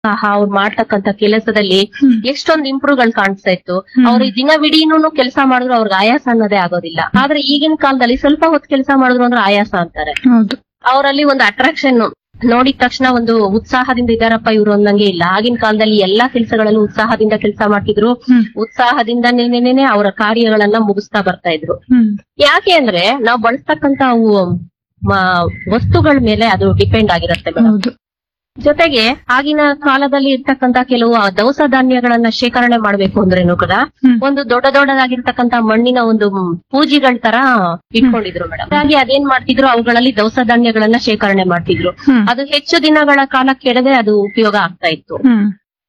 ಸಹ ಅವ್ರು ಮಾಡ್ತಕ್ಕಂತ ಕೆಲಸದಲ್ಲಿ ಹ್ಮ್. ಎಷ್ಟೊಂದು ಇಂಪ್ರೂವ್ ಗಳು ಕಾಣಿಸ್ತಾ ಇತ್ತು ಹ್ಮ್. ಅವ್ರು ದಿನವಿಡೀನು ಕೆಲಸ ಮಾಡಿದ್ರು ಅವ್ರಿಗೆ ಆಯಾಸ ಅನ್ನೋದೇ ಆಗೋದಿಲ್ಲ ಆದ್ರೆ ಈಗಿನ ಕಾಲದಲ್ಲಿ ಸ್ವಲ್ಪ ಹೊತ್ತು ಕೆಲಸ ಮಾಡಿದ್ರು ಅಂದ್ರೆ ಆಯಾಸ ಅಂತಾರೆ ಹೌದು ಅವರಲ್ಲಿ ಒಂದು ಅಟ್ರಾಕ್ಷನ್ ನೋಡಿದ ತಕ್ಷಣ ಒಂದು ಉತ್ಸಾಹದಿಂದ ಇದಾರಪ್ಪ ಇವ್ರು ಅನ್ನಂಗೆ ಇಲ್ಲ ಆಗಿನ ಕಾಲದಲ್ಲಿ ಎಲ್ಲಾ ಕೆಲಸಗಳಲ್ಲೂ ಉತ್ಸಾಹದಿಂದ ಕೆಲಸ ಮಾಡ್ತಿದ್ರು ಹ್ಮ್. ಉತ್ಸಾಹದಿಂದ ನೆನೆನೆ ಅವರ ಕಾರ್ಯಗಳನ್ನ ಮುಗಿಸ್ತಾ ಬರ್ತಾ ಇದ್ರು ಹ್ಮ್ ಯಾಕೆ ಅಂದ್ರೆ ನಾವು ಬಳಸ್ತಕ್ಕಂತ ಅವು ಮ- ವಸ್ತುಗಳ ಮೇಲೆ ಅದು ಡಿಪೆಂಡ್ ಆಗಿರುತ್ತೆ ಮೇಡಮ್ ಹೌದು ಜೊತೆಗೆ ಆಗಿನ ಕಾಲದಲ್ಲಿ ಇರ್ತಕ್ಕಂತ ಕೆಲವು ಆ ದವಸ ಧಾನ್ಯಗಳನ್ನ ಶೇಖರಣೆ ಮಾಡ್ಬೇಕು ಅಂದ್ರೇನು ಕೂಡ ಹ್ಮ್. ಒಂದು ದೊಡ್ಡ ದೊಡ್ಡದಾಗಿರ್ತಕ್ಕಂತ ಮಣ್ಣಿನ ಒಂದು ಪೂಜಿಗಳ ತರ ಇಟ್ಕೊಂಡಿದ್ರು ಮೇಡಮ್ ಹಾಗಾಗಿ ಅದೇನ್ ಮಾಡ್ತಿದ್ರು ಅವುಗಳಲ್ಲಿ ದವಸ ಧಾನ್ಯಗಳನ್ನ ಶೇಖರಣೆ ಮಾಡ್ತಿದ್ರು ಹ್ಮ್ ಅದು ಹೆಚ್ಚು ದಿನಗಳ ಕಾಲ ಕೆಡದೆ ಅದು ಉಪಯೋಗ ಆಗ್ತಾ ಇತ್ತು ಹ್ಮ್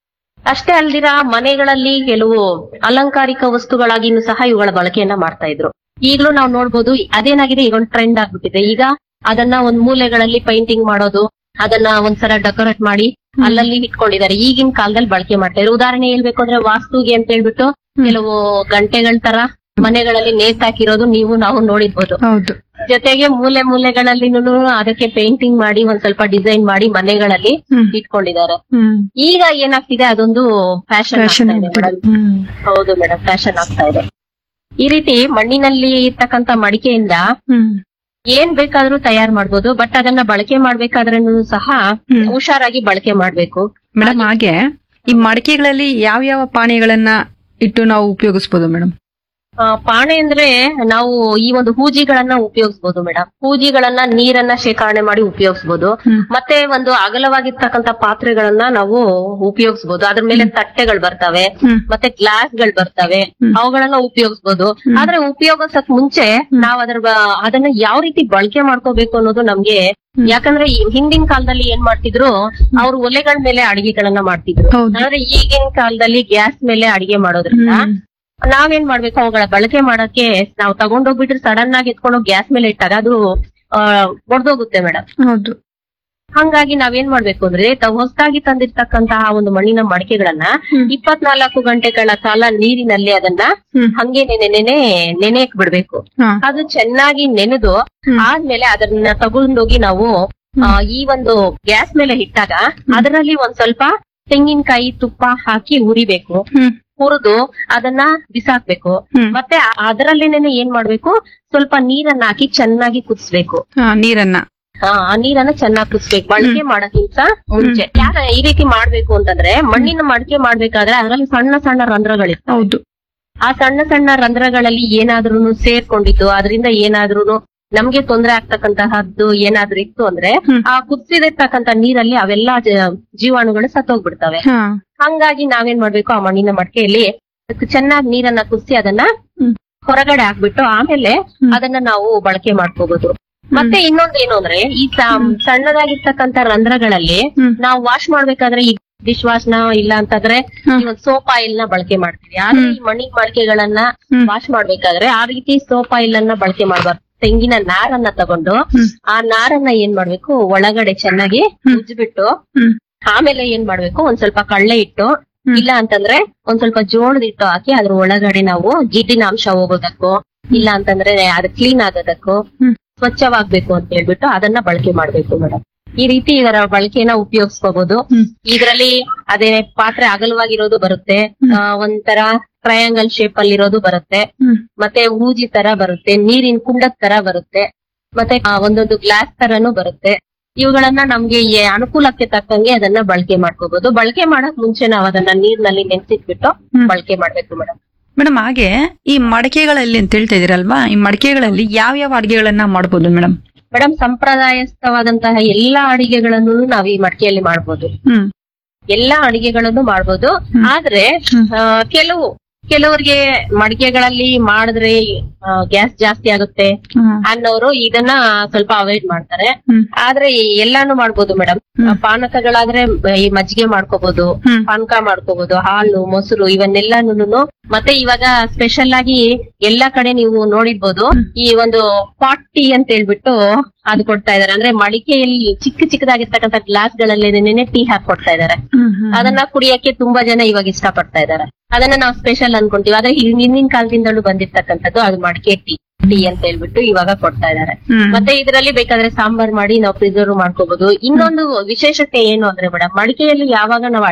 ಅಷ್ಟೇ ಅಲ್ದಿರ ಮನೆಗಳಲ್ಲಿ ಕೆಲವು ಅಲಂಕಾರಿಕ ವಸ್ತುಗಳಾಗಿನೂ ಸಹ ಇವುಗಳ ಬಳಕೆಯನ್ನ ಮಾಡ್ತಾ ಇದ್ರು ಈಗಲೂ ನಾವು ನೋಡ್ಬೋದು ಅದೇನಾಗಿದೆ ಈಗ ಒಂದು ಟ್ರೆಂಡ್ ಆಗ್ಬಿಟ್ಟಿದೆ ಈಗ ಅದನ್ನ ಒಂದ್ ಮೂಲೆಗಳಲ್ಲಿ ಪೈಂಟಿಂಗ್ ಮಾಡೋದು ಅದನ್ನ ಒಂದ್ಸಲ ಡೆಕೋರೇಟ್ ಮಾಡಿ ಅಲ್ಲಲ್ಲಿ ಇಟ್ಕೊಂಡಿದ್ದಾರೆ ಈಗಿನ ಕಾಲದಲ್ಲಿ ಬಳಕೆ ಮಾಡ್ತಾ ಇದ್ರು ಉದಾಹರಣೆ ಹೇಳ್ಬೇಕು ಅಂದ್ರೆ ವಾಸ್ತುಗೆ ಅಂತ ಹೇಳ್ಬಿಟ್ಟು ಕೆಲವು ಗಂಟೆಗಳ ತರ ಮನೆಗಳಲ್ಲಿ ನೇತಾಕಿರೋದು ನೀವು ನಾವು ನೋಡಿರ್ಬೋದು ಹೌದು ಜೊತೆಗೆ ಮೂಲೆ ಮೂಲೆಗಳಲ್ಲಿ ಅದಕ್ಕೆ ಪೇಂಟಿಂಗ್ ಮಾಡಿ ಒಂದ್ ಸ್ವಲ್ಪ ಡಿಸೈನ್ ಮಾಡಿ ಮನೆಗಳಲ್ಲಿ ಹ್ಮ್ ಇಟ್ಕೊಂಡಿದ್ದಾರೆ ಹ್ಮ್ ಈಗ ಏನಾಗ್ತಿದೆ ಅದೊಂದು ಫ್ಯಾಷನ್ ಫ್ಯಾಷನ್ ಹ್ಮ್ ಹೌದು ಮೇಡಮ್ ಫ್ಯಾಷನ್ ಆಗ್ತಾ ಇದೆ ಈ ರೀತಿ ಮಣ್ಣಿನಲ್ಲಿ ಇರ್ತಕ್ಕಂತ ಮಡಿಕೆಯಿಂದ ಹ್ಮ್ ಏನ್ ಬೇಕಾದ್ರೂ ತಯಾರು ಮಾಡ್ಬೋದು ಬಟ್ ಅದನ್ನ ಬಳಕೆ ಮಾಡ್ಬೇಕಾದ್ರೂ ಸಹ ಹ್ಮ್. ಹುಷಾರಾಗಿ ಬಳಕೆ ಮಾಡ್ಬೇಕು ಮೇಡಮ್ ಹಾಗೆ ಈ ಮಡಿಕೆಗಳಲ್ಲಿ ಯಾವ ಯಾವ ಪಾನೀಯಗಳನ್ನ ಇಟ್ಟು ನಾವು ಉಪಯೋಗಿಸಬಹುದು ಮೇಡಮ್ ಆ, ಪಾಣೆ ಅಂದ್ರೆ ನಾವು ಈ ಒಂದು ಹೂಜಿಗಳನ್ನ ಉಪಯೋಗಿಸಬಹುದು ಮೇಡಮ್ ಹೂಜಿಗಳನ್ನ ನೀರನ್ನ ಶೇಖರಣೆ ಮಾಡಿ ಉಪಯೋಗಿಸಬಹುದು ಹ್ಮ್. ಮತ್ತೆ ಒಂದು ಅಗಲವಾಗಿರ್ತಕ್ಕಂತ ಪಾತ್ರೆಗಳನ್ನ ನಾವು ಉಪಯೋಗಿಸಬಹುದು ಅದ್ರ ಮೇಲೆ ತಟ್ಟೆಗಳು ಬರ್ತವೆ ಹ್ಮ್ ಮತ್ತೆ ಗ್ಲಾಸ್ ಗಳು ಬರ್ತವೆ ಹ್ಮ್. ಅವುಗಳನ್ನ ಉಪಯೋಗಿಸಬಹುದು ಆದ್ರೆ ಉಪಯೋಗಿಸಕ್ ಮುಂಚೆ ನಾವ್ ಅದ್ರ ಬ- ಅದನ್ನ ಯಾವ ರೀತಿ ಬಳಕೆ ಮಾಡ್ಕೋಬೇಕು ಅನ್ನೋದು ನಮ್ಗೆ ಯಾಕಂದ್ರೆ ಈ ಹಿಂದಿನ ಕಾಲದಲ್ಲಿ ಏನ್ ಮಾಡ್ತಿದ್ರು ಅವ್ರು ಒಲೆಗಳ ಮೇಲೆ ಅಡಿಗೆಗಳನ್ನ ಮಾಡ್ತಿದ್ರು ಹೌದು. ಆದ್ರೆ ಈಗಿನ ಕಾಲದಲ್ಲಿ ಗ್ಯಾಸ್ ಮೇಲೆ ಅಡಿಗೆ ಮಾಡೋದ್ರಿಂದ ಹ್ಮ್. ನಾವೇನ್ ಮಾಡ್ಬೇಕು ಅವುಗಳ ಬಳಕೆ ಮಾಡಕ್ಕೆ ನಾವು ತಗೊಂಡೋಗ್ಬಿಟ್ರೆ ಸಡನ್ ಆಗಿ ಎತ್ಕೊಂಡು ಗ್ಯಾಸ್ ಮೇಲೆ ಇಟ್ಟಾಗ ಅದು ಒಡೆದೋಗುತ್ತೆ ಮೇಡಮ್ ಹೌದು ಹಂಗಾಗಿ ನಾವೇನ್ ಮಾಡ್ಬೇಕು ಅಂದ್ರೆ ತಾವು ಹೊಸದಾಗಿ ತಂದಿರ್ತಕ್ಕಂತಹ ಒಂದು ಮಣ್ಣಿನ ಮಡಿಕೆಗಳನ್ನ ಹ್ಮ್. ಇಪ್ಪತ್ನಾಲ್ಕು ಗಂಟೆಗಳ ಕಾಲ ನೀರಿನಲ್ಲಿ ಅದನ್ನ ಹ್ಮ್. ಹಂಗೆ ನೆನೆ ನೆನೆ ನೆನೆಯಕ್ ಬಿಡ್ಬೇಕು ಹಾ. ಅದು ಚೆನ್ನಾಗಿ ನೆನೆದು ಹ್ಮ್. ಆದ್ಮೇಲೆ ಅದನ್ನ ತಗೊಂಡೋಗಿ ನಾವು ಆ, ಈ ಒಂದು ಗ್ಯಾಸ್ ಮೇಲೆ ಇಟ್ಟಾಗ ಅದರಲ್ಲಿ ಒಂದ್ ಸ್ವಲ್ಪ ತೆಂಗಿನಕಾಯಿ ತುಪ್ಪ ಹಾಕಿ ಉರಿಬೇಕು ಹ್ಮ್ ಹುರಿದು ಅದನ್ನ ಬಿಸಾಕ್ಬೇಕು ಹ್ಮ್. ಮತ್ತೆ ಅದರಲ್ಲೇನೆ ಏನ್ ಮಾಡ್ಬೇಕು ಸ್ವಲ್ಪ ನೀರನ್ನ ಹಾಕಿ ಚೆನ್ನಾಗಿ ಕುದಿಸ್ಬೇಕು ಹಾ, ನೀರನ್ನ ಆ ಆ ನೀರನ್ನ ಚೆನ್ನಾಗಿ ಕುದಿಸ್ಬೇಕು ಬಳಕೆ ಮಾಡೋಕ್ಕಿಂತ ಮುಂಚೆ ಯಾರ ಈ ರೀತಿ ಮಾಡ್ಬೇಕು ಅಂತಂದ್ರೆ ಮಣ್ಣಿನ ಮಡಿಕೆ ಮಾಡ್ಬೇಕಾದ್ರೆ ಅದರಲ್ಲಿ ಸಣ್ಣ ಸಣ್ಣ ರಂಧ್ರಗಳಿರ್ತವೆ ಹೌದು ಆ ಸಣ್ಣ ಸಣ್ಣ ರಂಧ್ರಗಳಲ್ಲಿ ಏನಾದ್ರೂ ಸೇರ್ಕೊಂಡಿದ್ದು ಅದರಿಂದ ಏನಾದ್ರೂ ನಮ್ಗೆ ತೊಂದರೆ ಆಗ್ತಕ್ಕಂತಹದ್ದು ಏನಾದ್ರೂ ಇತ್ತು ಅಂದ್ರೆ ಹ್ಮ್. ಆ ಕುದಿಸಿದಿರ್ತಕ್ಕಂತ ನೀರಲ್ಲಿ ಅವೆಲ್ಲ ಜ- ಜೀವಾಣುಗಳು ಸತ್ತೋಗ್ಬಿಡ್ತವೆ ಹಾ ಹಂಗಾಗಿ ನಾವೇನ್ ಮಾಡ್ಬೇಕು ಆ ಮಣ್ಣಿನ ಮಡಿಕೆಯಲ್ಲಿ ಚೆನ್ನಾಗಿ ನೀರನ್ನ ಕುದಿಸಿ ಅದನ್ನ ಹ್ಮ್. ಹೊರಗಡೆ ಹಾಕ್ಬಿಟ್ಟು ಆಮೇಲೆ ಹ್ಮ್. ಅದನ್ನ ನಾವು ಬಳಕೆ ಮಾಡ್ಕೋಬಹುದು ಮತ್ತೆ ಇನ್ನೊಂದ್ ಏನು ಅಂದ್ರೆ ಈ ಸ- ಸಣ್ಣದಾಗಿರ್ತಕ್ಕಂತ ರಂಧ್ರಗಳಲ್ಲಿ ಹ್ಮ್. ನಾವು ವಾಶ್ ಮಾಡ್ಬೇಕಾದ್ರೆ ಈ ಡಿಶ್ ವಾಶ್ ನ ಇಲ್ಲ ಅಂತಂದ್ರೆ ಹ್ಮ್. ಈ ಒಂದ್ ಸೋಪ್ ಆಯಿಲ್ ನ ಬಳಕೆ ಮಾಡ್ತೀವಿ ಆದ್ರೆ ಈ ಮಣ್ಣಿನ ಮಡಿಕೆಗಳನ್ನ ಹ್ಮ್. ವಾಶ್ ಮಾಡ್ಬೇಕಾದ್ರೆ ಆ ರೀತಿ ಸೋಪ್ ಆಯಿಲ್ ಅನ್ನ ಬಳಕೆ ಮಾಡ್ಬಾರ್ದು ತೆಂಗಿನ ನಾರನ್ನ ತಗೊಂಡು ಹ್ಮ್. ಆ ನಾರನ್ನ ಏನ್ ಮಾಡ್ಬೇಕು ಒಳಗಡೆ ಚೆನ್ನಾಗಿ ಉಜ್ಬಿಟ್ಟು ಹ್ಮ್ ಆಮೇಲೆ ಏನ್ ಮಾಡ್ಬೇಕು ಒಂದ್ ಸ್ವಲ್ಪ ಕಳ್ಳೆ ಇಟ್ಟು ಹ್ಮ್. ಇಲ್ಲ ಅಂತಂದ್ರೆ ಒಂದ್ ಸ್ವಲ್ಪ ಜೋಳದ ಹಿಟ್ಟು ಹಾಕಿ ಅದ್ರ ಒಳಗಡೆ ನಾವು ಜಿಡ್ಡಿನ ಅಂಶ ಹೋಗೋದಕ್ಕೂ ಇಲ್ಲ ಅಂತಂದ್ರೆ ಅದು ಕ್ಲೀನ್ ಆಗೋದಕ್ಕೂ ಹ್ಮ್. ಸ್ವಚ್ಛವಾಗ್ಬೇಕು ಅಂತ ಹೇಳ್ಬಿಟ್ಟು ಅದನ್ನ ಬಳಕೆ ಮಾಡ್ಬೇಕು ಮೇಡಮ್ ಈ ರೀತಿ ಇದರ ಬಳಕೆನ ಉಪಯೋಗಿಸ್ಕೋಬಹುದು ಹ್ಮ್. ಇದರಲ್ಲಿ ಅದೇ ಪಾತ್ರೆ ಅಗಲವಾಗಿರೋದು ಬರುತ್ತೆ ಆ, ಒಂಥರ ಟ್ರಯಾಂಗಲ್ ಶೇಪ್ ಅಲ್ಲಿ ಇರೋದು ಬರುತ್ತೆ ಹ್ಮ್ ಮತ್ತೆ ಹೂಜಿ ತರ ಬರುತ್ತೆ ನೀರಿನ ಕುಂಡದ ತರ ಬರುತ್ತೆ ಮತ್ತೆ ಆ, ಒಂದೊಂದು ಗ್ಲಾಸ್ ತರನು ಬರುತ್ತೆ ಇವುಗಳನ್ನ ನಮ್ಗೆ ಈ ಅನುಕೂಲಕ್ಕೆ ತಕ್ಕಂಗೆ ಅದನ್ನ ಬಳಕೆ ಮಾಡ್ಕೋಬಹುದು ಬಳಕೆ ಮಾಡಕ್ ಮುಂಚೆ ನಾವು ಅದನ್ನ ನೀರ್ನಲ್ಲಿ ನೆನ್ಸಿಟ್ಬಿಟ್ಟು ಹ್ಮ್. ಬಳಕೆ ಮಾಡ್ಬೇಕು ಮೇಡಮ್ ಮೇಡಮ್ ಹಾಗೆ ಈ ಮಡಿಕೆಗಳಲ್ಲಿ ಅಂತ ಹೇಳ್ತಾ ಇದೀರಲ್ವಾ ಈ ಮಡಿಕೆಗಳಲ್ಲಿ ಯಾವ ಯಾವ ಅಡಿಗೆಗಳನ್ನ ಮಾಡ್ಬೋದು ಮೇಡಮ್ ಮೇಡಮ್ ಸಂಪ್ರದಾಯಸ್ಥವಾದಂತಹ ಎಲ್ಲಾ ಅಡಿಗೆಗಳನ್ನು ನಾವು ಈ ಮಡಿಕೆಯಲ್ಲಿ ಮಾಡ್ಬೋದು ಹ್ಮ್ ಎಲ್ಲಾ ಅಡಿಗೆಗಳನ್ನು ಮಾಡ್ಬೋದು ಹ್ಮ್. ಆದ್ರೆ ಹ್ಮ್. ಆ, ಕೆಲವು ಕೆಲವರಿಗೆ ಮಡಿಕೆಗಳಲ್ಲಿ ಮಾಡಿದ್ರೆ ಗ್ಯಾಸ್ ಜಾಸ್ತಿ ಆಗುತ್ತೆ ಹ್ಮ್ ಅನ್ನೋರು ಇದನ್ನ ಸ್ವಲ್ಪ ಅವಾಯ್ಡ್ ಮಾಡ್ತಾರೆ ಹ್ಮ್ ಆದ್ರೆ ಎಲ್ಲಾನು ಮಾಡ್ಬೋದು ಮೇಡಮ್ ಹ್ಮ್. ಪಾನಕಗಳಾದ್ರೆ ಈ ಮಜ್ಜಿಗೆ ಮಾಡ್ಕೋಬಹುದು ಹ್ಮ್ ಪಾನಕ ಮಾಡ್ಕೋಬಹುದು ಹಾಲು ಮೊಸರು ಇವನ್ನೆಲ್ಲಾನು ಮತ್ತೆ ಇವಾಗ ಸ್ಪೆಷಲ್ ಆಗಿ ಎಲ್ಲಾ ಕಡೆ ನೀವು ನೋಡಿರ್ಬೋದು ಈ ಒಂದು ಪಾಟ್ ಟೀ ಅಂತ ಹೇಳ್ಬಿಟ್ಟು ಅದು ಕೊಡ್ತಾ ಇದಾರೆ ಅಂದ್ರೆ ಮಡಿಕೆಯಲ್ಲಿ ಚಿಕ್ಕ ಚಿಕ್ಕದಾಗಿರ್ತಕ್ಕಂಥ ಗ್ಲಾಸ್ ಗಳಲ್ಲಿ ನೆನೆ ಟೀ ಹಾಕಿ ಕೊಡ್ತಾ ಇದಾರೆ ಹ್ಮ್ ಹ್ಮ್ ಅದನ್ನ ಕುಡಿಯಕ್ಕೆ ತುಂಬಾ ಜನ ಇವಾಗ ಇಷ್ಟ ಪಡ್ತಾ ಇದಾರೆ ಅದನ್ನ ನಾವು ಸ್ಪೆಷಲ್ ಅನ್ಕೊಂತೀವಿ ಆದ್ರೆ ಹಿಂದಿನ ಕಾಲದಿಂದಲೂ ಬಂದಿರ್ತಕ್ಕಂಥದ್ದು ಅದು ಮಡಿಕೆ ಟೀ ಟೀ ಅಂತ ಹೇಳ್ಬಿಟ್ಟು ಇವಾಗ ಕೊಡ್ತಾ ಇದಾರೆ ಹ್ಮ್ ಮತ್ತೆ ಇದರಲ್ಲಿ ಬೇಕಾದ್ರೆ ಸಾಂಬಾರ್ ಮಾಡಿ ನಾವು ಪ್ರಿಸರ್ವ್ ಮಾಡ್ಕೋಬಹುದು ಇನ್ನೊಂದು ವಿಶೇಷತೆ ಏನು ಅಂದ್ರೆ ಮೇಡಮ್ ಮಡಿಕೆಯಲ್ಲಿ ಯಾವಾಗ ನಾವು